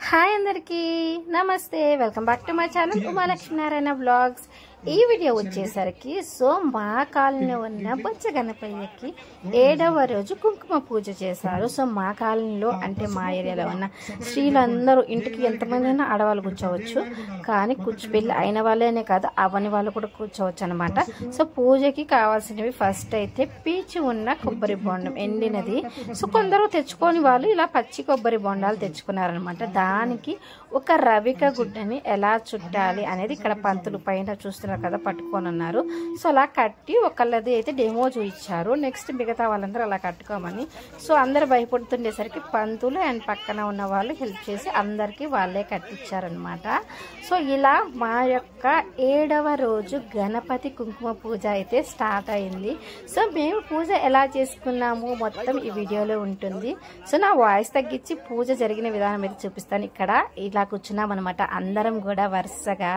Hi అందరికీ నమస్తే welcome back to my channel Umalakshminarayana blogs ఈ వీడియో వచ్చేసరికి సో మా కాలనీలో ఉన్న బొచ్చ గణపయ్యకి ఏడవ రోజు కుంకుమ పూజ చేశారు సో మా కాలనీలో అంటే మా ఏరియాలో ఉన్న స్త్రీలందరూ ఇంటికి ఎంతమంది అయినా ఆడవాళ్ళు కూర్చోవచ్చు కానీ కూర్చు పెళ్ళి అయిన వాళ్ళనే కాదు అవని వాళ్ళు కూడా కూర్చోవచ్చు అనమాట సో పూజకి కావాల్సినవి ఫస్ట్ అయితే పీచి ఉన్న కొబ్బరి బొండం ఎండినది సో కొందరు తెచ్చుకొని వాళ్ళు ఇలా పచ్చి కొబ్బరి బొండాలు తెచ్చుకున్నారనమాట దానికి ఒక రవిక గుడ్డని ఎలా చుట్టాలి అనేది ఇక్కడ పంతులు పైన చూస్తున్నారు కదా పట్టుకొని ఉన్నారు సో అలా కట్టి ఒకళ్ళది అయితే డెమో చూపించారు నెక్స్ట్ మిగతా వాళ్ళందరూ అలా కట్టుకోమని సో అందరు భయపడుతుండేసరికి పంతులు అండ్ పక్కన ఉన్న వాళ్ళు హెల్ప్ చేసి అందరికీ వాళ్ళే కట్టించారనమాట సో ఇలా మా యొక్క ఏడవ రోజు గణపతి కుంకుమ పూజ అయితే స్టార్ట్ అయింది సో మేము పూజ ఎలా చేసుకున్నాము మొత్తం ఈ వీడియోలో ఉంటుంది సో నా వాయిస్ తగ్గించి పూజ జరిగిన విధానం అయితే చూపిస్తాను ఇక్కడ ఇలా కూర్చున్నాం అనమాట అందరం కూడా వరుసగా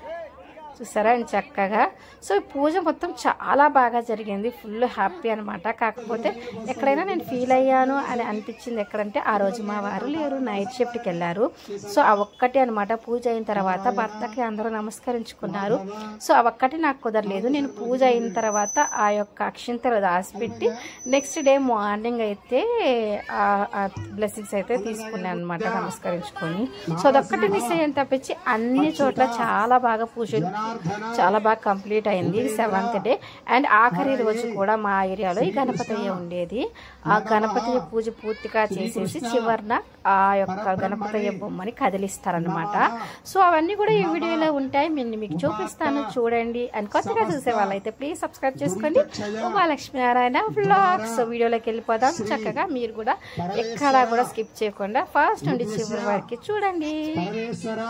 చూసారా అండ్ చక్కగా సో ఈ పూజ మొత్తం చాలా బాగా జరిగింది ఫుల్ హ్యాపీ అనమాట కాకపోతే ఎక్కడైనా నేను ఫీల్ అయ్యాను అని అనిపించింది ఎక్కడంటే ఆ రోజు మా వారు లేరు నైట్ షిఫ్ట్కి వెళ్ళారు సో ఆ ఒక్కటి అనమాట పూజ అయిన తర్వాత భర్తకి అందరూ నమస్కరించుకున్నారు సో ఆ ఒక్కటి నాకు కుదరలేదు నేను పూజ అయిన తర్వాత ఆ యొక్క అక్షింతలు దాచిపెట్టి నెక్స్ట్ డే మార్నింగ్ అయితే బ్లెస్సింగ్స్ అయితే తీసుకున్నాను అనమాట నమస్కరించుకొని సో అదొక్కటి మిస్ అయ్యాను తప్పించి అన్ని చోట్ల చాలా బాగా పూజ చాలా బాగా కంప్లీట్ అయింది సెవెంత్ డే అండ్ ఆఖరి రోజు కూడా మా ఏరియాలో ఈ గణపతయ్య ఉండేది ఆ గణపతయ్య పూజ పూర్తిగా చేసేసి చివరిన ఆ యొక్క గణపతయ్య బొమ్మని కదిలిస్తారనమాట సో అవన్నీ కూడా ఈ వీడియోలో ఉంటాయి నేను మీకు చూపిస్తాను చూడండి అండ్ కొత్తగా చూసే వాళ్ళైతే ప్లీజ్ సబ్స్క్రైబ్ చేసుకోండి ఉమాలక్ష్మీనారాయణ వ్లాగ్స్ వీడియోలోకి వెళ్ళిపోదాం చక్కగా మీరు కూడా ఎక్కడా కూడా స్కిప్ చేయకుండా ఫస్ట్ నుండి చివరి వరకు చూడండి పరమేశ్వర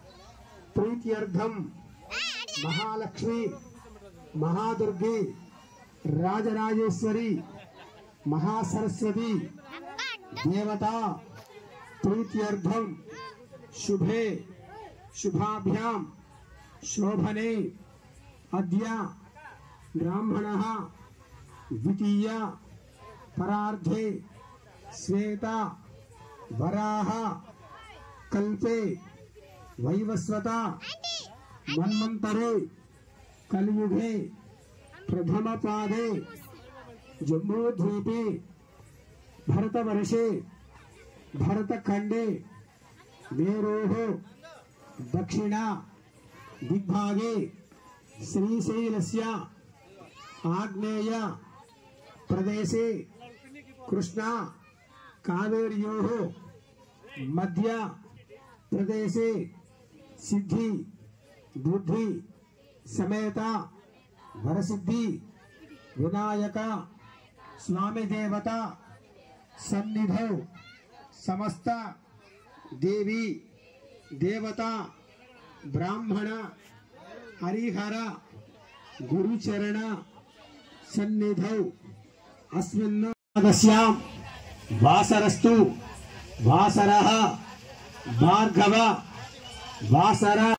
ప్రీత్యర్థం మహాలక్ష్మి మహాదుర్గి రాజరాజేశ్వరి మహాసరస్వతి దేవత ప్రీత్యర్థం శుభే శుభాభ్యాం శోభనే అద్య బ్రాహ్మణ ద్వితీయ పరార్ధే శ్వేత వరాహ కల్పే వైవస్వత మన్మంతరే కలియుగే ప్రథమపాదే జమ్మూద్వీపే భరతవర్షే భరతఖండే మేరోः దక్షిణ దిగ్భాగే శ్రీశైలస్య ఆగ్నేయ ప్రదేశే కృష్ణా కావేర్యోः మధ్య ప్రదేశే సిద్ధి బుద్ధి సమేత వరసిద్ధి వినాయక స్వామి దేవత సన్నిధౌ సమస్త దేవి దేవత బ్రాహ్మణ హరిహర గురుచరణ సన్నిధౌ అస్మిన్ పాదస్యాం వాసరస్తు వాసరः భార్గవ వాసర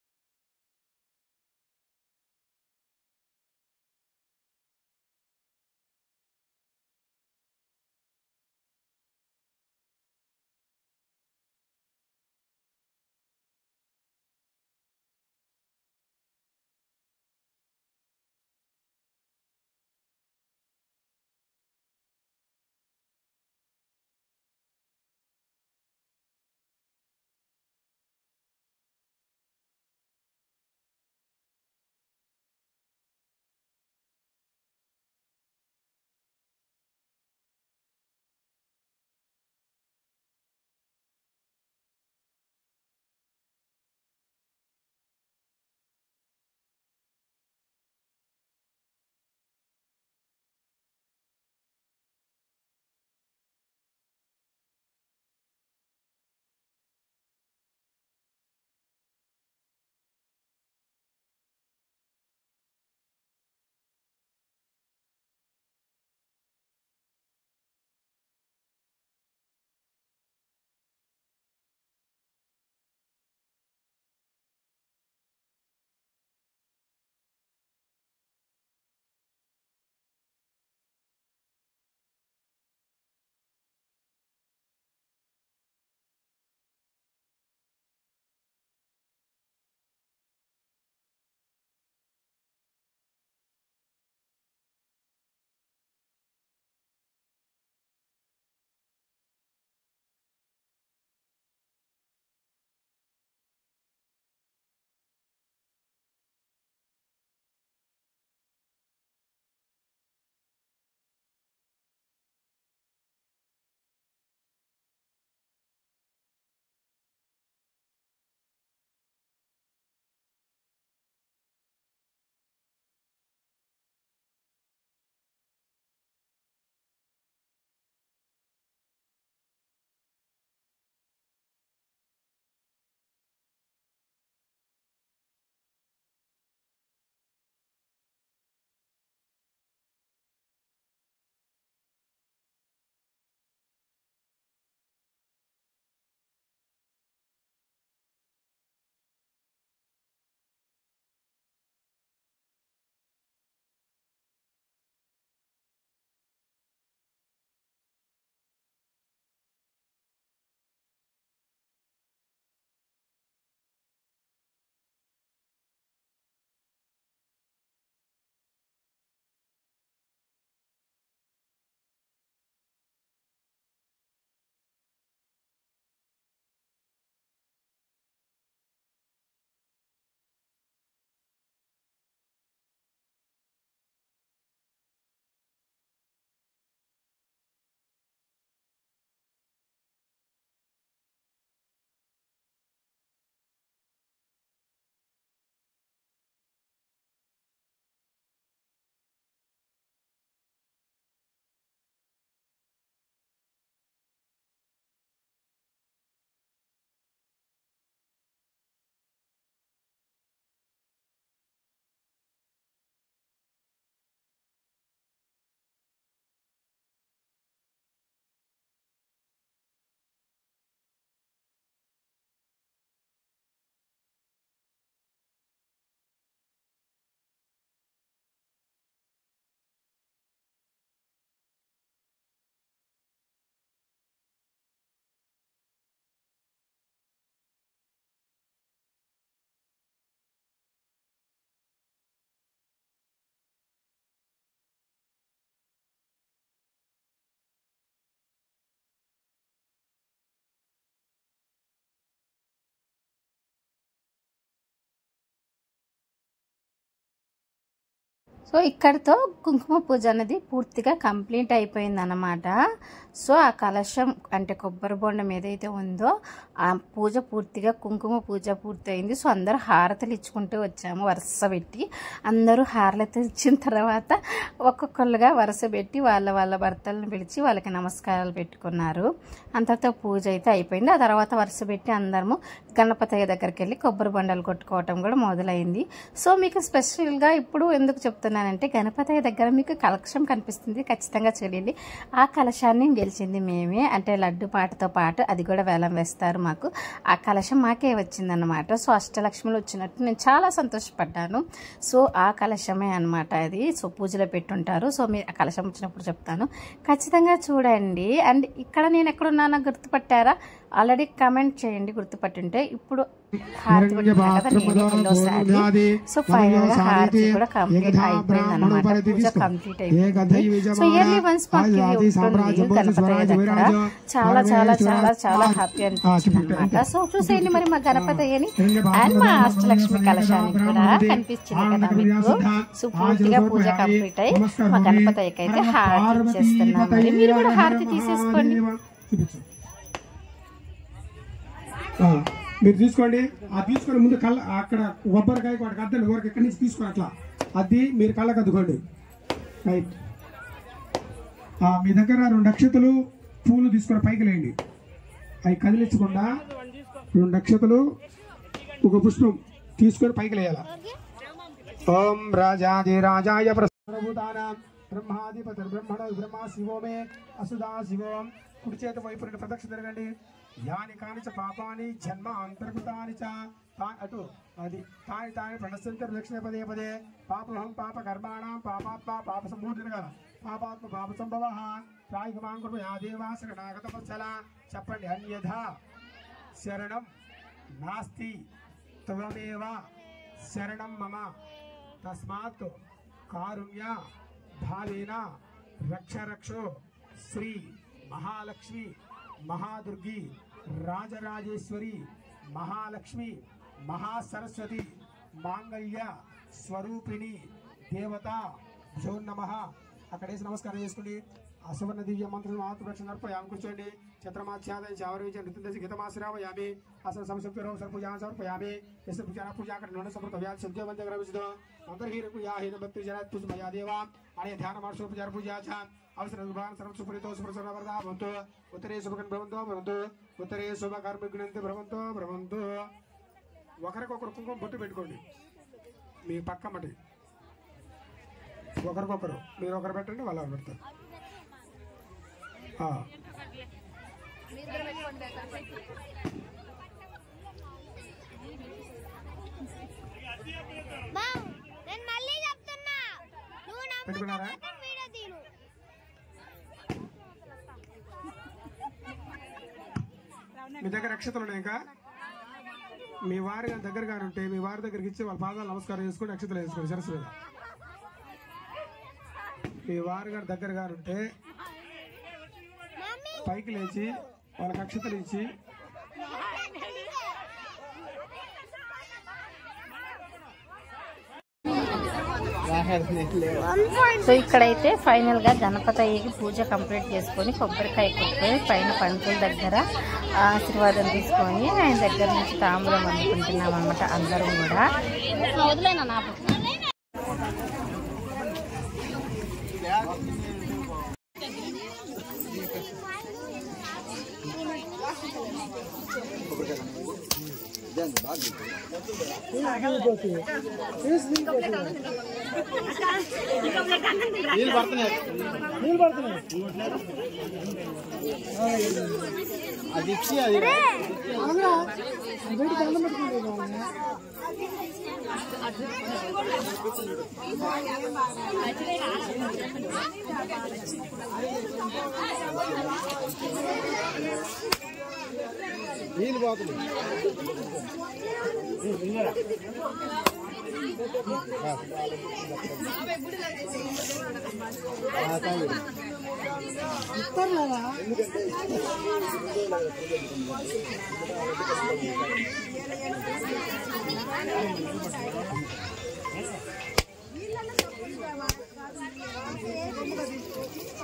సో ఇక్కడితో కుంకుమ పూజ అనేది పూర్తిగా కంప్లీట్ అయిపోయింది అనమాట సో ఆ కలశం అంటే కొబ్బరి బొండం ఏదైతే ఉందో ఆ పూజ పూర్తిగా కుంకుమ పూజ పూర్తయింది సో అందరూ హారతలు ఇచ్చుకుంటూ వచ్చాము వరుస పెట్టి అందరూ హారలతో ఇచ్చిన తర్వాత ఒక్కొక్కరుగా వరుస పెట్టి వాళ్ళ వాళ్ళ భర్తలను పిలిచి వాళ్ళకి నమస్కారాలు పెట్టుకున్నారు అంతతో పూజ అయితే అయిపోయింది ఆ తర్వాత వరుస పెట్టి అందరము గణపతయ్య దగ్గరికి వెళ్ళి కొబ్బరి బొండాలు కొట్టుకోవటం కూడా మొదలైంది సో మీకు స్పెషల్గా ఇప్పుడు ఎందుకు చెప్తున్నానంటే గణపతయ్య దగ్గర మీకు కలక్షం కనిపిస్తుంది ఖచ్చితంగా చూడండి ఆ కలశాన్ని గెలిచింది మేమే అంటే లడ్డు పాటతో పాటు అది కూడా వేలం వేస్తారు మాకు ఆ కలశం మాకే వచ్చిందన్నమాట సో అష్టలక్ష్ములు వచ్చినట్టు నేను చాలా సంతోషపడ్డాను సో ఆ కలశమే అనమాట అది సో పూజలో పెట్టుంటారు సో మీరు ఆ కలశం వచ్చినప్పుడు చెప్తాను ఖచ్చితంగా చూడండి అండ్ ఇక్కడ నేను ఎక్కడున్నానో గుర్తుపట్టారా ఆల్రెడీ కమెంట్ చేయండి గుర్తుపట్టుంటే ఇప్పుడు హారతి కొట్టినా కదా నేనే రెండోసారి సో ఫైనల్ గా హారతి కూడా కంప్లీట్ అయిపోయింది అనమాట పూజ కంప్లీట్ అయిపోయింది సో ఇయర్లీ వన్స్ మాకు ఇది ఉంటుంది గణపతయ్య దగ్గర చాలా చాలా చాలా చాలా హ్యాపీ అనిపించింది అనమాట సో చూసేయండి మరి మా గణపతయ్యని అండ్ మా అష్టలక్ష్మి కలశాన్ని కూడా కనిపించింది కదా మీకు సో పూర్తిగా పూజ కంప్లీట్ అయ్యి మా గణపతయ్యకి అయితే హారతి ఇచ్చేస్తున్నాం మరి మీరు కూడా హారతి తీసేసుకోండి చూపించు. ఆ, మీరు తీసుకోండి ఆ తీసుకొని ముందు కళ్ళ అక్కడ కొబ్బరికాయ వాటికి అద్దండి ఊరికి ఎక్కడి నుంచి తీసుకోండి అట్లా అది మీరు కళ్ళకి అద్దుకోండి రైట్ ఆ, మీ దగ్గర రెండు నక్షతలు పూలు తీసుకొని పైకి లేండి అవి కదిలించకుండా రెండు నక్షతలు ఒక పుష్పం తీసుకొని పైకి లేయాల ఓం రాజాది రాజాయ ప్రసభూతానాం బ్రహ్మాధిపతి బ్రహ్మణ బ్రహ్మ శివోమే అసుదా శివోం కుడి చేత వైపు రెండు ప్రదక్షిణ తిరగండి యాని కాని చ పాపాని జన్మ అంతర్గతాని చ తా- అటు అది తాని తాని ప్రణశ్యంత ప్రదక్షిణ పదే పదే పాపహం పాప కర్మాణం పాపాత్మ పాప సంభూతి తిరగాల పాపాత్మ పాప సంభవ ప్రాయికమాం కృప యా దేవా శరణాగత వత్సల చెప్పండి అన్యథా శరణం నాస్తి త్వమేవ శరణం మమ తస్మాత్ కారుణ్య భావేన రక్ష రక్షో శ్రీ మహాలక్ష్మి మహాదుర్గి రాజరాజేశ్వరి మహాలక్ష్మి మహాసరస్వతి మాంగళ్య స్వరూపిణి దేవత భ్యో నమ అక్కడ వేసి నమస్కారం చేసుకోండి అసువర్ణ దివ్య మంత్రం మాతృరక్షణ అర్పయామి కూర్చోండి చంద్రమాధ్యాదయ చావరించ నృత్యం గీతమాశ్రావయామి అసలు సంశక్తిరో సర్పూజా సమర్పయామి యస్య పూజా పూజా అక్కడ నూనె సమర్పవ్యా సద్య వంద గ్రహించదో అంతర్హీన పూజా హీన భక్తి జన పూజమయా దేవా అనే ధ్యాన మార్షో పూజా పూజా చ అవసర విభాగం సర్వ సుపరితో సుప్రసన్న వరదా భవంతు ఉత్తరే శుభకన్ భవంతో భవంతు ఉత్తరే శుభ కర్మగ్నంతి భ్రమంతో భ్రమంతు ఒకరికొకరు కుంకుమ బొట్టు పెట్టుకోండి మీ పక్క మటి ఒకరికొకరు మీరు ఒకరు పెట్టండి వాళ్ళు ఒకరు పెడతారు ఆ. బావ్ నేను మళ్ళీ చెప్తున్నా నువ్వు నమ్ముతా పెట్టుకున్నారా? మాత్రం వీడియో తీను మీ దగ్గర అక్షతలు ఉన్నాయి ఇంకా మీ వారి గారి దగ్గరగా ఉంటే మీ వారి దగ్గరికి ఇచ్చి వాళ్ళ పాదాలు నమస్కారం చేసుకొని అక్షతలు వేసుకోండి సరస్సు మీద మీ వారి గారి దగ్గరగా ఉంటే మమ్మీ పైకి లేచి వాళ్ళకి అక్షతలు ఇచ్చి సో ఇక్కడైతే ఫైనల్ గా గణపతయ్యకి పూజ కంప్లీట్ చేసుకొని కొబ్బరికాయ కొట్టుకొని పైన పంతుల దగ్గర ఆశీర్వాదం తీసుకొని ఆయన దగ్గర నుంచి తాంబూలం అనుకుంటున్నాం అనమాట అందరం కూడా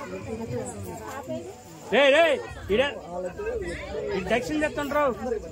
రే రే ఇడ ఈ దక్షిణ చెప్తుండ్రావు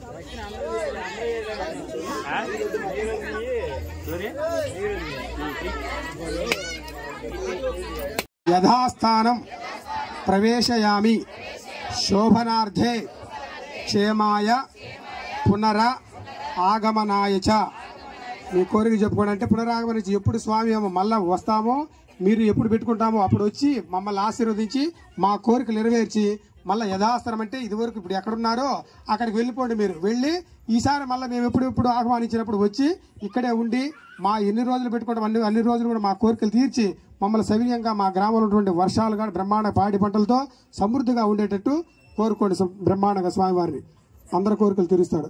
యథాస్థానం ప్రవేశయామి శోభనార్థే క్షేమాయ పునర ఆగమనాయ చ మీ కోరిక చెప్పుకోండి అంటే పునరాగమనించి ఎప్పుడు స్వామి ఏమో మళ్ళా వస్తామో మీరు ఎప్పుడు పెట్టుకుంటామో అప్పుడు వచ్చి మమ్మల్ని ఆశీర్వదించి మా కోరిక నెరవేర్చి మళ్ళీ యథాస్థానం అంటే ఇదివరకు ఇప్పుడు ఎక్కడున్నారో అక్కడికి వెళ్ళిపోండి మీరు వెళ్ళి ఈసారి మళ్ళీ మేము ఎప్పుడు ఎప్పుడు ఆహ్వానించినప్పుడు వచ్చి ఇక్కడే ఉండి మా ఎన్ని రోజులు పెట్టుకుంటాం అన్ని అన్ని రోజులు కూడా మా కోరికలు తీర్చి మమ్మల్ని సవినయంగా మా గ్రామంలో ఉన్నటువంటి వర్షాలు కానీ బ్రహ్మాండ పాడి పంటలతో సమృద్ధిగా ఉండేటట్టు కోరుకోండి సం- బ్రహ్మాండంగా స్వామివారిని అందరి కోరికలు తీరుస్తాడు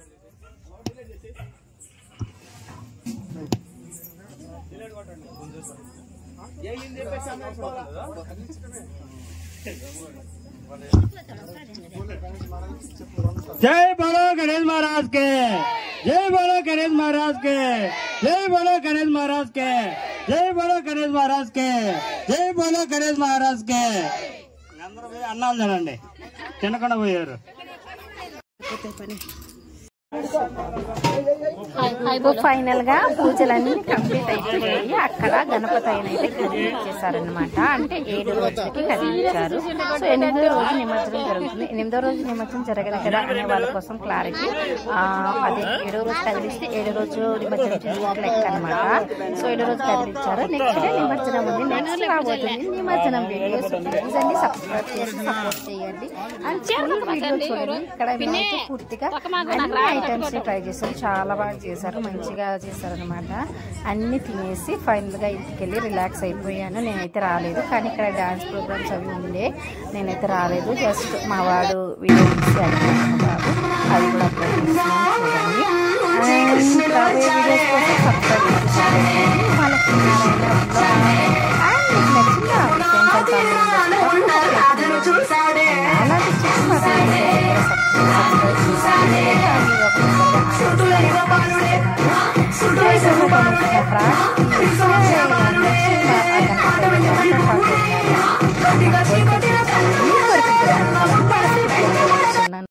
जय बोलो गणेश महाराज के जय बोलो गणेश महाराज के जय बोलो गणेश महाराज के जय बोलो गणेश महाराज के जय बोलो गणेష్ మహారాజ్ కే అందరూ పోయి అన్నాలు తినండి తినకుండా పోయారు ఫైనల్ గా పూజలన్నీ కంప్లీట్ అయిపోయాయి అక్కడ గణపతి ఆయన అయితే కదిలించేశారనమాట అంటే ఏడు రోజులకి కదిలించారు సో ఎనిమిదో రోజు నిమజ్జనం జరుగుతుంది ఎనిమిదో రోజు నిమజ్జనం జరగదు కదా అనే వాళ్ళ కోసం క్లారిటీ అది ఏడో రోజు కదిలిస్తే ఏడో రోజు నిమజ్జనం చేసినట్టు లెక్క అనమాట సో ఏడో రోజు కదిలించారు నెక్స్ట్ డే నిమజ్జనం ఉంది నెక్స్ట్ రాబోతుంది నిమజ్జనం వీడియోస్ ప్లీజ్ అండి సబ్స్క్రైబ్ చేసి సపోర్ట్ చేయండి అండ్ ఫుల్ వీడియో చూడండి ఇక్కడ మేమైతే పూర్తిగా అన్ని ఐటమ్స్ ట్రై చేశారు చాలా బాగా చేశారు మంచిగా చేశారు అనమాట అన్ని తినేసి ఫైనల్ గా ఇంటికి వెళ్ళి రిలాక్స్ అయిపోయాను నేనైతే రాలేదు కానీ ఇక్కడ డాన్స్ ప్రోగ్రామ్స్ అవి ఉండే నేనైతే రాలేదు జస్ట్ మా వాడు వీడియో తీసి అడిగాను బాబు అది కూడా అప్లోడ్ చేస్తున్నాను చూడండి అండ్ రాబోయే వీడియోస్ కోసం సబ్స్క్రైబ్ చేసి support చేయండి. వాళ్ళకి నారాయణ vlog. అండ్ మీకు నచ్చిందా సెంట్రల్ కామెంట్ అలాంటి చిన్న సబ్స్క్రైబ్ చేసి